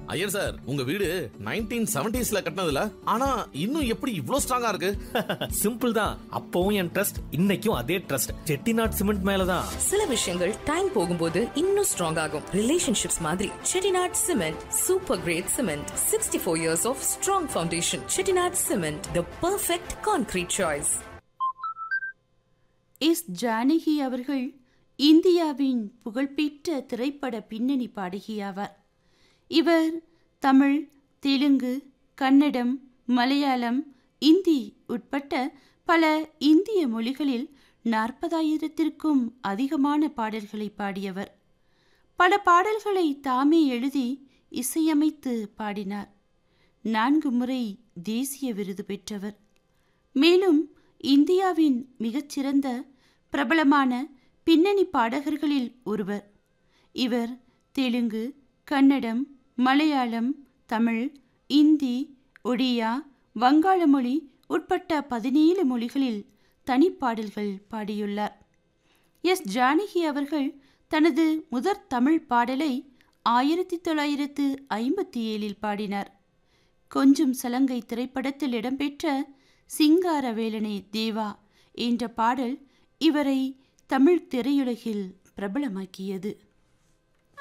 Iyer sir உங்க வீடு nineteen செவன்டிஸ்ல கட்டினதுல ஆனா இன்னும் எப்படி இவ்ளோ ஸ்ட்ராங்கா இருக்கு சிம்பிள் தான் அப்பவும் என் ட்ரஸ்ட் இன்னைக்கும் அதே ட்ரஸ்ட் செட்டிநாட் சிமெண்ட் மேலதான் சில விஷயங்கள் டைம் போகும்போது இன்னும் ஸ்ட்ராங் ஆகும் ரிலேஷன்ஷிப்ஸ் மாதிரி Chettinad cement super great cement sixty four years of strong foundation Chettinad cement the perfect concrete choice S Janaki அவர்கள் இந்தியாவின் புகழ்பெற்ற திரைப்பட பின்னணி பாடகியாவார் இவர் தமிழ் தெலுங்கு கன்னடம் மலையாளம் இந்தி உட்பட்ட பல இந்திய மொழிகளில் நாற்பதாயிரத்திற்கும் அதிகமான பாடல்களை பாடியவர் பல பாடல்களை தாமே எழுதி இசையமைத்து பாடினார் நான்கு முறை தேசிய விருது பெற்றவர் மேலும் இந்தியாவின் மிகச்சிறந்த பிரபலமான பின்னணி பாடகர்களில் ஒருவர் இவர் தெலுங்கு கன்னடம் மலையாளம் தமிழ் இந்தி ஒடியா வங்காள மொழி உட்பட்ட பதினேழு மொழிகளில் தனிப்பாடல்கள் பாடியுள்ளார் எஸ் ஜானகி அவர்கள் தனது முதற் தமிழ் பாடலை ஆயிரத்தி தொள்ளாயிரத்து ஐம்பத்தி ஏழில் பாடினார் கொஞ்சம் சலங்கை திரைப்படத்தில் இடம்பெற்ற சிங்காரவேலனே தேவா என்ற பாடல் இவரை தமிழ் திரையுலகில் பிரபலமாக்கியது